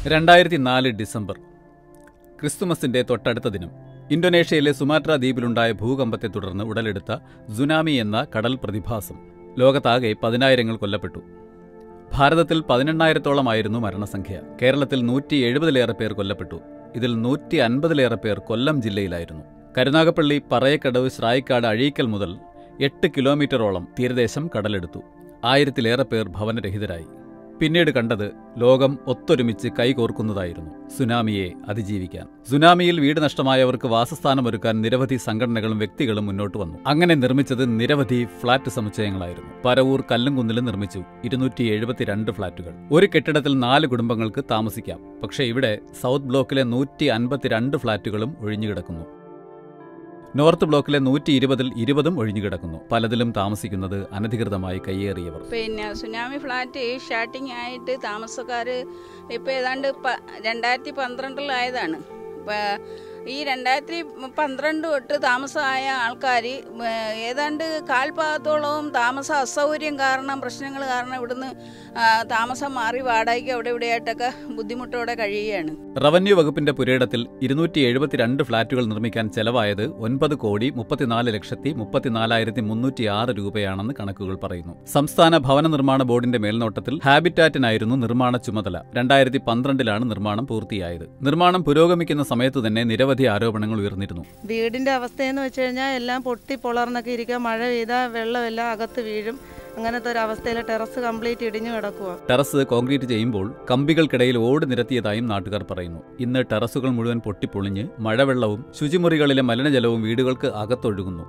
രണ്ടായിരത്തി നാല് ഡിസംബർ ക്രിസ്തുമസിന്റെ തൊട്ടടുത്ത ദിനം ഇന്തോനേഷ്യയിലെ സുമാട്ര ദ്വീപിലുണ്ടായ ഭൂകമ്പത്തെ തുടർന്ന് ഉടലെടുത്ത സുനാമി എന്ന കടൽ പ്രതിഭാസം ലോകത്താകെ പതിനായിരങ്ങൾ കൊല്ലപ്പെട്ടു ഭാരതത്തിൽ പതിനെണ്ണായിരത്തോളമായിരുന്നു മരണസംഖ്യ കേരളത്തിൽ നൂറ്റി എഴുപതിലേറെ പേർ കൊല്ലപ്പെട്ടു ഇതിൽ നൂറ്റി അൻപതിലേറെ പേർ കൊല്ലം ജില്ലയിലായിരുന്നു കരുനാഗപ്പള്ളി പറയക്കടവ് ശ്രായിക്കാട് അഴീക്കൽ മുതൽ എട്ട് കിലോമീറ്ററോളം തീരദേശം കടലെടുത്തു ആയിരത്തിലേറെ പേർ ഭവനരഹിതരായി പിന്നീട് കണ്ടത് ലോകം ഒത്തൊരുമിച്ച് കൈകോർക്കുന്നതായിരുന്നു സുനാമിയെ അതിജീവിക്കാൻ സുനാമിയിൽ വീട് നഷ്ടമായവർക്ക് വാസസ്ഥാനമൊരുക്കാൻ നിരവധി സംഘടനകളും വ്യക്തികളും മുന്നോട്ട് വന്നു അങ്ങനെ നിർമ്മിച്ചത് നിരവധി ഫ്ളാറ്റ് സമുച്ചയങ്ങളായിരുന്നു പരവൂർ കല്ലുംകുന്നിലും നിർമ്മിച്ചു ഇരുന്നൂറ്റി എഴുപത്തിരണ്ട് ഫ്ളാറ്റുകൾ ഒരു കെട്ടിടത്തിൽ നാല് കുടുംബങ്ങൾക്ക് താമസിക്കാം പക്ഷേ ഇവിടെ സൗത്ത് ബ്ലോക്കിലെ നൂറ്റി അൻപത്തിരണ്ട് ഫ്ളാറ്റുകളും ഒഴിഞ്ഞുകിടക്കുന്നു നോർത്ത് ബ്ലോക്കിലെ നൂറ്റി ഇരുപതിൽ ഇരുപതും ഒഴിഞ്ഞുകിടക്കുന്നു പലതിലും താമസിക്കുന്നത് അനധികൃതമായി കയ്യേറിയവർ പിന്നെ സുനാമി ഫ്ലാറ്റ് സ്റ്റാർട്ടിങ് ആയിട്ട് താമസക്കാർ ഇപ്പോൾ ഏതാണ്ട് പ രണ്ടായിരത്തി പന്ത്രണ്ടിലായതാണ് ഇപ്പം ഈ രണ്ടായിരത്തി പന്ത്രണ്ട് തൊട്ട് താമസമായ ആൾക്കാർ ഏതാണ്ട് കാൽഭാഗത്തോളവും താമസ അസൗകര്യം കാരണം പ്രശ്നങ്ങൾ കാരണം ഇവിടുന്ന് ആ, താമസം മാറി വാടകയ്ക്ക് അവിടെ ഇവിടെയായിട്ടൊക്കെ ബുദ്ധിമുട്ടോടെ കഴിയുകയാണ് റവന്യൂ വകുപ്പിന്റെ പുരയിടത്തിൽ ഇരുന്നൂറ്റി എഴുപത്തിരണ്ട് ഫ്ളാറ്റുകൾ നിർമ്മിക്കാൻ ചെലവായത് ഒൻപത് കോടി മുപ്പത്തിനാല് ലക്ഷത്തി മുപ്പത്തിനാലായിരത്തി മുന്നൂറ്റി ആറ് രൂപയാണെന്ന് കണക്കുകൾ പറയുന്നു സംസ്ഥാന ഭവന നിർമ്മാണ ബോർഡിന്റെ മേൽനോട്ടത്തിൽ ഹാബിറ്റാറ്റിനായിരുന്നു നിർമ്മാണ ചുമതല രണ്ടായിരത്തി പന്ത്രണ്ടിലാണ് നിർമ്മാണം പൂർത്തിയായത് നിർമ്മാണം പുരോഗമിക്കുന്ന സമയത്ത് തന്നെ നിരവധി ആരോപണങ്ങൾ ഉയർന്നിരുന്നു വീടിൻ്റെ അവസ്ഥയെന്ന് വെച്ച് കഴിഞ്ഞാൽ എല്ലാം പൊട്ടി പൊളർന്നൊക്കെ ഇരിക്കുക മഴ പെയ്താൽ വെള്ളമെല്ലാം അകത്ത് വീഴും അങ്ങനത്തെ ഒരു അവസ്ഥയിൽ ടെറസ് കംപ്ലീറ്റ് ഇടിഞ്ഞു കിടക്കുക ടെറസ് കോൺക്രീറ്റ് ചെയ്യുമ്പോൾ കമ്പികൾക്കിടയിൽ ഓട് നിരത്തിയതായും നാട്ടുകാർ പറയുന്നു ഇന്ന് ടെറസുകൾ മുഴുവൻ പൊട്ടിപ്പൊളിഞ്ഞ് മഴവെള്ളവും ശുചിമുറികളിലെ മലിനജലവും വീടുകൾക്ക് അകത്തൊഴുകുന്നു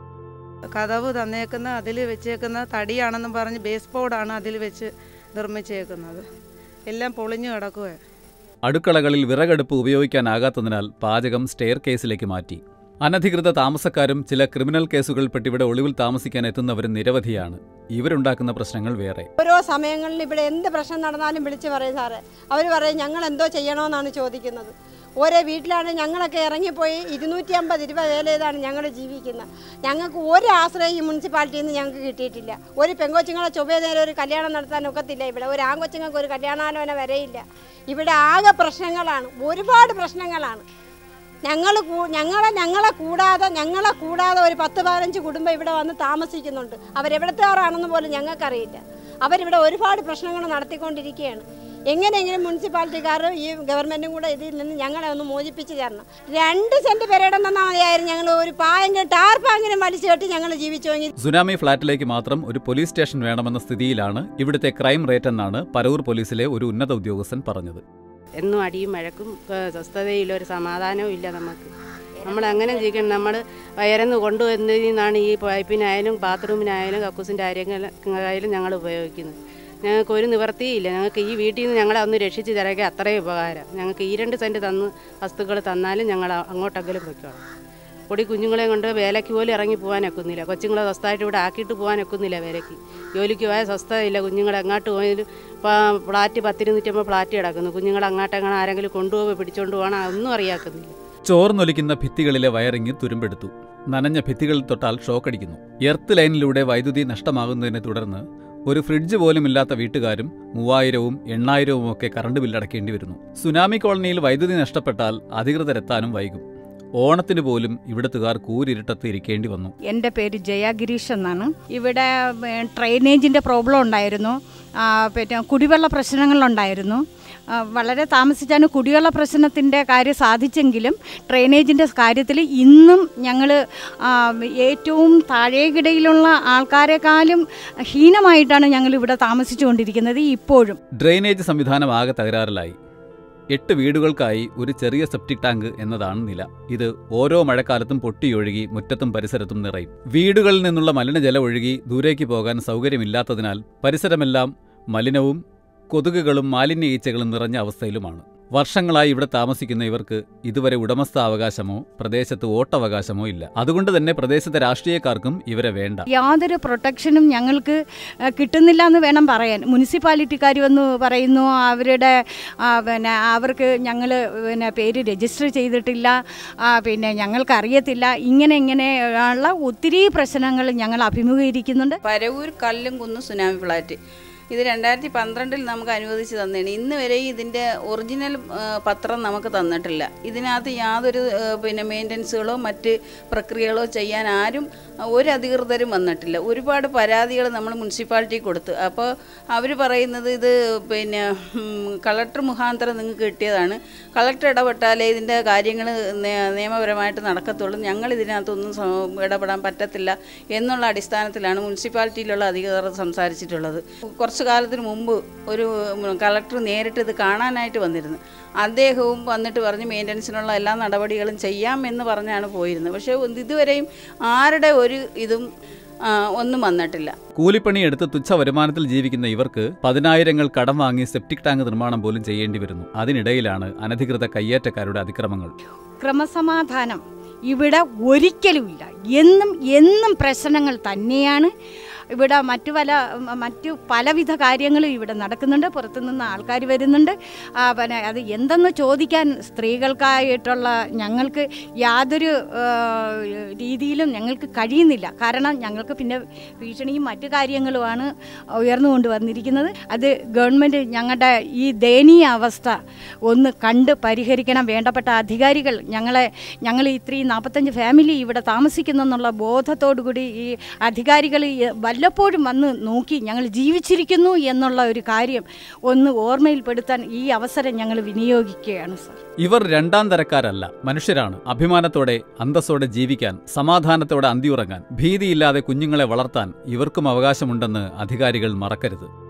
കതവ് തന്നേക്കുന്ന അതിൽ വെച്ചേക്കുന്ന തടിയാണെന്നും പറഞ്ഞ് ബേസ് ബോർഡാണ് അതിൽ വെച്ച് നിർമ്മിച്ചേക്കുന്നത് എല്ലാം പൊളിഞ്ഞു കിടക്കുക അടുക്കളകളിൽ വിറകടുപ്പ് ഉപയോഗിക്കാനാകാത്തതിനാൽ പാചകം സ്റ്റെയർ കേസിലേക്ക് മാറ്റി അനധികൃത താമസക്കാരും ചില ക്രിമിനൽ കേസുകൾപ്പെട്ട് ഇവിടെ ഒളിവിൽ താമസിക്കാൻ എത്തുന്നവരും നിരവധിയാണ് ഇവരുണ്ടാക്കുന്ന പ്രശ്നങ്ങൾ വേറെ ഓരോ സമയങ്ങളിൽ ഇവിടെ എന്ത് പ്രശ്നം നടന്നാലും വിളിച്ച് പറയും സാറേ അവർ പറയും ഞങ്ങൾ എന്തോ ചെയ്യണമെന്നാണ് ചോദിക്കുന്നത് ഓരോ വീട്ടിലാണ് ഞങ്ങളൊക്കെ ഇറങ്ങിപ്പോയി ഇരുന്നൂറ്റി അമ്പത് രൂപ വേല ചെയ്താണ് ഞങ്ങൾ ജീവിക്കുന്നത് ഞങ്ങൾക്ക് ഒരു ആശ്രയം ഈ മുനിസിപ്പാലിറ്റിയിൽ നിന്ന് ഞങ്ങൾക്ക് കിട്ടിയിട്ടില്ല ഒരു പെങ്കൊച്ചുങ്ങളെ ചൊവ്വേ നേരം ഒരു കല്യാണം നടത്താൻ ഒക്കത്തില്ല ഇവിടെ ഒരു ആൺകൊച്ചുങ്ങൾക്ക് ഒരു കല്യാണാലോചന വരെയില്ല ഇവിടെ ആകെ പ്രശ്നങ്ങളാണ് ഒരുപാട് പ്രശ്നങ്ങളാണ് ഞങ്ങൾ ഞങ്ങളെ ഞങ്ങളെ കൂടാതെ ഞങ്ങളെ കൂടാതെ ഒരു പത്ത് പതിനഞ്ച് കുടുംബം ഇവിടെ വന്ന് താമസിക്കുന്നുണ്ട് അവരെവിടത്തേറാണെന്ന് പോലും ഞങ്ങൾക്കറിയില്ല അവരിവിടെ ഒരുപാട് പ്രശ്നങ്ങൾ നടത്തിക്കൊണ്ടിരിക്കുകയാണ് എങ്ങനെയെങ്കിലും മുനിസിപ്പാലിറ്റിക്കാർ ഈ ഗവൺമെൻറ്റും കൂടെ ഇതിൽ നിന്ന് ഞങ്ങളെ ഒന്ന് മോചിപ്പിച്ച് തരണം രണ്ട് സെൻറ്റ് പെരയിടം തന്നാൽ മതിയായിരുന്നു ഞങ്ങൾ ഒരു പായെങ്കിലും ടാർപ്പാങ്കിലും വലിച്ചു കെട്ടി ഞങ്ങൾ ജീവിച്ചുവെങ്കിൽ സുനാമി ഫ്ളാറ്റിലേക്ക് മാത്രം ഒരു പോലീസ് സ്റ്റേഷൻ വേണമെന്ന സ്ഥിതിയിലാണ് ഇവിടുത്തെ ക്രൈം റേറ്റ് എന്നാണ് പരൂർ പോലീസിലെ ഒരു ഉന്നത ഉദ്യോഗസ്ഥൻ പറഞ്ഞത് എന്നും അടിയും വഴക്കും ഇപ്പം സ്വസ്ഥതയില്ല ഒരു സമാധാനവും ഇല്ല നമുക്ക് നമ്മൾ അങ്ങനെ ജീവിക്കണം നമ്മൾ വയറന്ന് കൊണ്ടുവന്നതിനാണ് ഈ പൈപ്പിനായാലും ബാത്റൂമിനായാലും കക്കൂസിൻ്റെ കാര്യങ്ങൾക്കായാലും ഞങ്ങൾ ഉപയോഗിക്കുന്നത് ഞങ്ങൾക്ക് ഒരു നിവർത്തിയില്ല ഞങ്ങൾക്ക് ഈ വീട്ടിൽ നിന്ന് ഞങ്ങളെ ഒന്ന് രക്ഷിച്ച് തരയ്ക്കുക അത്രയും ഉപകാരം ഞങ്ങൾക്ക് ഈ രണ്ട് സെൻറ്റ് തന്ന് വസ്തുക്കൾ തന്നാലും ഞങ്ങൾ അങ്ങോട്ടെങ്കിലും പൊയ്ക്കോളാം പൊടി കുഞ്ഞുങ്ങളെ കൊണ്ട് വേലയ്ക്ക് പോലും ഇറങ്ങി പോകാനൊക്കുന്നില്ല കൊച്ചുങ്ങളെ സ്വസ്ഥമായിട്ട് ഇവിടെ ആക്കിയിട്ട് പോകാനൊക്കുന്നില്ല വേലയ്ക്ക് ജോലിക്ക് പോയാൽ സ്വസ്ഥതയില്ല കുഞ്ഞുങ്ങൾ എങ്ങോട്ട് പോയാലും ഇപ്പം ഫ്ലാറ്റ് പത്തിരുന്നൂറ്റമ്പത് ഫ്ലാറ്റ് കിടക്കുന്നു കുഞ്ഞുങ്ങൾ അങ്ങോട്ടെങ്ങനെ ആരെങ്കിലും കൊണ്ടുപോയി പിടിച്ചുകൊണ്ട് പോകണം അതൊന്നും അറിയാക്കുന്നില്ല ചോർന്നൊലിക്കുന്ന ഭിത്തികളിലെ വയറിംഗ് തുരുമ്പെടുത്തു നനഞ്ഞ ഭിത്തികളിൽ തൊട്ടാൽ ഷോക്കടിക്കുന്നു എർത്ത് ലൈനിലൂടെ വൈദ്യുതി നഷ്ടമാകുന്നതിനെ തുടർന്ന് ഒരു ഫ്രിഡ്ജ് പോലുമില്ലാത്ത വീട്ടുകാരും മൂവായിരവും എണ്ണായിരവും ഒക്കെ കറണ്ട് ബില്ലടക്കേണ്ടി വരുന്നു സുനാമി കോളനിയിൽ വൈദ്യുതി നഷ്ടപ്പെട്ടാൽ അധികൃതരെത്താനും വൈകും ഓണത്തിന് പോലും ഇവിടുത്തുകാർ കൂരിരുട്ടത്ത് ഇരിക്കേണ്ടി വന്നു എൻ്റെ പേര് ജയ ഗിരീഷ് എന്നാണ് ഇവിടെ ഏ, ഡ്രെയിനേജിൻ്റെ പ്രോബ്ലം ഉണ്ടായിരുന്നു ആ, പിന്നെ കുടിവെള്ള പ്രശ്നങ്ങളുണ്ടായിരുന്നു ആ, വളരെ താമസിച്ചാണ് കുടിവെള്ള പ്രശ്നത്തിൻ്റെ കാര്യം സാധിച്ചെങ്കിലും ഡ്രെയിനേജിൻ്റെ കാര്യത്തിൽ ഇന്നും ഞങ്ങൾ ഏറ്റവും താഴേക്കിടയിലുള്ള ആൾക്കാരെക്കാളും ഹീനമായിട്ടാണ് ഞങ്ങൾ ഇവിടെ താമസിച്ചുകൊണ്ടിരിക്കുന്നത് ഇപ്പോഴും ഡ്രെയിനേജ് സംവിധാനം ആകെ തകരാറിലായി എട്ട് വീടുകൾക്കായി ഒരു ചെറിയ സെപ്റ്റിക് ടാങ്ക് എന്നതാണ് നില ഇത് ഓരോ മഴക്കാലത്തും പൊട്ടിയൊഴുകി മുറ്റത്തും പരിസരത്തും നിറയും വീടുകളിൽ നിന്നുള്ള മലിനജലം ഒഴുകി ദൂരേക്ക് പോകാൻ സൗകര്യമില്ലാത്തതിനാൽ പരിസരമെല്ലാം മലിനവും കൊതുകുകളും മാലിന്യ ഈച്ചകളും നിറഞ്ഞ അവസ്ഥയിലുമാണ് വർഷങ്ങളായി ഇവിടെ താമസിക്കുന്ന ഇവർക്ക് ഇതുവരെ ഉടമസ്ഥാവകാശമോ പ്രദേശത്ത് വോട്ടവകാശമോ ഇല്ല അതുകൊണ്ട് തന്നെ പ്രദേശത്തെ രാഷ്ട്രീയക്കാർക്കും ഇവരെ വേണ്ട യാതൊരു പ്രൊട്ടക്ഷനും ഞങ്ങൾക്ക് ആ, കിട്ടുന്നില്ല എന്ന് വേണം പറയാൻ മുനിസിപ്പാലിറ്റിക്കാർ വന്ന് പറയുന്നു അവരുടെ ആ, പിന്നെ അവർക്ക് ഞങ്ങൾ പിന്നെ പേര് രജിസ്റ്റർ ചെയ്തിട്ടില്ല ആ, പിന്നെ ഞങ്ങൾക്ക് അറിയത്തില്ല ഇങ്ങനെ ഇങ്ങനെ ഉള്ള ഒത്തിരി പ്രശ്നങ്ങൾ ഞങ്ങൾ അഭിമുഖീകരിക്കുന്നുണ്ട് പരവൂർ കല്ലും കുന്ന് സുനാമി ഫ്ലാറ്റ് ഇത് രണ്ടായിരത്തി പന്ത്രണ്ടിൽ നമുക്ക് അനുവദിച്ച് തന്നതാണ് ഇന്ന് വരെയും ഇതിൻ്റെ ഒറിജിനൽ ആ, പത്രം നമുക്ക് തന്നിട്ടില്ല ഇതിനകത്ത് യാതൊരു ആ, പിന്നെ മെയിൻ്റനൻസുകളോ മറ്റ് പ്രക്രിയകളോ ചെയ്യാൻ ആരും ആ, ഒരു അധികൃതരും വന്നിട്ടില്ല ഒരുപാട് പരാതികൾ നമ്മൾ മുനിസിപ്പാലിറ്റി കൊടുത്തു അപ്പോൾ അവർ പറയുന്നത് ഇത് പിന്നെ ഉം, കളക്ടർ മുഖാന്തരം നിങ്ങൾക്ക് കിട്ടിയതാണ് കളക്ടർ ഇടപെട്ടാലേ ഇതിൻ്റെ കാര്യങ്ങൾ നിയമപരമായിട്ട് നടക്കത്തുള്ളൂ ഞങ്ങൾ ഇതിനകത്തൊന്നും സ- ഇടപെടാൻ പറ്റത്തില്ല എന്നുള്ള അടിസ്ഥാനത്തിലാണ് മുനിസിപ്പാലിറ്റിയിലുള്ള അധികൃതർ സംസാരിച്ചിട്ടുള്ളത് കുറച്ച് കാലത്തിന് മുമ്പ് ഒരു കളക്ടർ നേരിട്ട് ഇത് കാണാനായിട്ട് വന്നിരുന്നു അദ്ദേഹവും വന്നിട്ട് പറഞ്ഞ് മെയിൻ്റനൻസിനുള്ള എല്ലാ നടപടികളും ചെയ്യാം എന്ന് പറഞ്ഞാണ് പോയിരുന്നത് പക്ഷേ ഇതുവരെയും ആരുടെ ഒരു ഇതും ആ, ഒന്നും വന്നിട്ടില്ല കൂലിപ്പണി എടുത്ത് തുച്ഛ വരുമാനത്തിൽ ജീവിക്കുന്ന ഇവർക്ക് പതിനായിരങ്ങൾ കടം വാങ്ങി സെപ്റ്റിക് ടാങ്ക് നിർമ്മാണം പോലും ചെയ്യേണ്ടി വരുന്നു അതിനിടയിലാണ് അനധികൃത കയ്യേറ്റക്കാരുടെ അതിക്രമങ്ങൾ ക്രമസമാധാനം ഇവിടെ ഒരിക്കലുമില്ല എന്നും എന്നും പ്രശ്നങ്ങൾ തന്നെയാണ് ഇവിടെ മറ്റു പല മ- മറ്റു പലവിധ കാര്യങ്ങളും ഇവിടെ നടക്കുന്നുണ്ട് പുറത്തുനിന്ന് ആൾക്കാർ വരുന്നുണ്ട് ആ, പിന്നെ അത് എന്തെന്ന് ചോദിക്കാൻ സ്ത്രീകൾക്കായിട്ടുള്ള ഞങ്ങൾക്ക് യാതൊരു ആ, രീതിയിലും ഞങ്ങൾക്ക് കഴിയുന്നില്ല കാരണം ഞങ്ങൾക്ക് പിന്നെ ഭീഷണിയും മറ്റു കാര്യങ്ങളുമാണ് ഉയർന്നുകൊണ്ട് വന്നിരിക്കുന്നത് അത് ഗവൺമെൻറ് ഞങ്ങളുടെ ഈ ദയനീയ അവസ്ഥ ഒന്ന് കണ്ട് പരിഹരിക്കണം വേണ്ടപ്പെട്ട അധികാരികൾ ഞങ്ങളെ ഞങ്ങൾ ഇത്രയും നാൽപ്പത്തഞ്ച് ഫാമിലി ഇവിടെ താമസിക്കുന്നു എന്നുള്ള ബോധത്തോടു കൂടി ഈ അധികാരികൾ ഈ വല്ലപ്പോഴും വന്ന് നോക്കി ഞങ്ങൾ ജീവിച്ചിരിക്കുന്നു എന്നുള്ള ഒരു കാര്യം ഒന്ന് ഓർമ്മയിൽപ്പെടുത്താൻ ഈ അവസരം ഞങ്ങൾ വിനിയോഗിക്കുകയാണ് സർ ഇവർ രണ്ടാം തരക്കാരല്ല മനുഷ്യരാണ് അഭിമാനത്തോടെ അന്തസ്സോടെ ജീവിക്കാൻ സമാധാനത്തോടെ അന്തിയുറങ്ങാൻ ഭീതിയില്ലാതെ കുഞ്ഞുങ്ങളെ വളർത്താൻ ഇവർക്കും അവകാശമുണ്ടെന്ന് അധികാരികൾ മറക്കരുത്